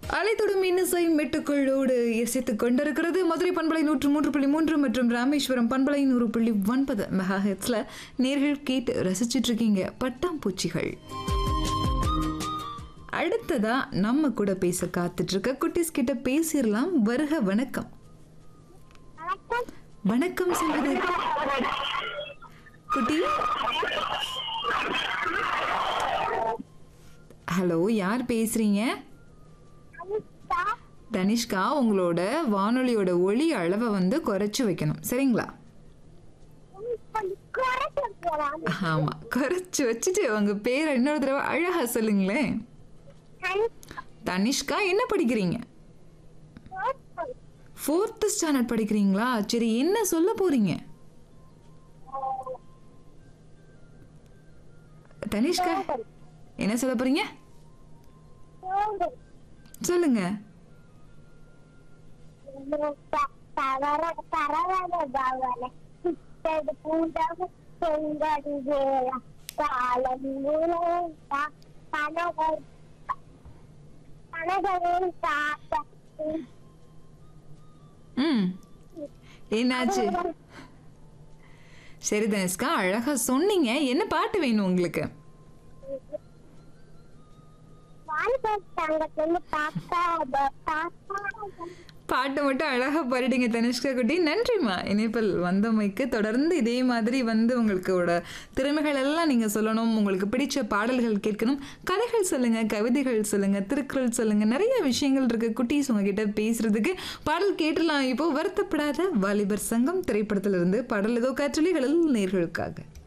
அலைத்தொடும் இன்னிசை மெட்டுக்களோடு இசைத்துக் கொண்டிருக்கிறது மதுரை பண்பலை நூற்று மூன்று புள்ளி மூன்று மற்றும் ராமேஸ்வரம் பண்பலை நூறு புள்ளி ஒன்பது மெகா ஹெட்ஸ்ல நேர்கள் கேட்டு ரசிச்சிட்டு இருக்கீங்க பட்டாம்பூச்சிகள் அடுத்ததா நம்ம கூட பேச காத்துட்டு இருக்க குட்டீஸ் கிட்ட பேசிடலாம் வருக வணக்கம் வணக்கம் சொல்றது குட்டி ஹலோ யார் பேசுறீங்க தனிஷ்கா உங்களோட வானொலியோட ஒளி அளவை வந்து குறைச்சு வைக்கணும் சரிங்களா ஆமா குறைச்சு வச்சுட்டு உங்க பேரை இன்னொரு தடவை அழகா சொல்லுங்களேன் தனிஷ்கா என்ன படிக்கிறீங்க ஃபோர்த்து ஸ்டாண்டர்ட் படிக்கிறீங்களா சரி என்ன சொல்ல போறீங்க தனிஷ்கா என்ன சொல்ல போறீங்க சொல்லுங்க ம் என்னாச்சு சரி தனுஷ்கா அழகா சொன்னீங்க என்ன பாட்டு வேணும் உங்களுக்கு பாட்டு மட்டும் அழகா பாடிடுங்க தனுஷ்கா குட்டி நன்றிம்மா இணைப்பில் வந்தமைக்கு தொடர்ந்து இதே மாதிரி வந்து உங்களுக்கோட திறமைகள் எல்லாம் நீங்க சொல்லணும் உங்களுக்கு பிடிச்ச பாடல்கள் கேட்கணும் கதைகள் சொல்லுங்க கவிதைகள் சொல்லுங்க திருக்குறள் சொல்லுங்க நிறைய விஷயங்கள் இருக்கு குட்டீஸ் உங்ககிட்ட பேசுறதுக்கு பாடல் கேட்டுலாம் இப்போ வருத்தப்படாத வாலிபர் சங்கம் திரைப்படத்திலிருந்து பாடல் ஏதோ காற்றொலிகளில் நேர்களுக்காக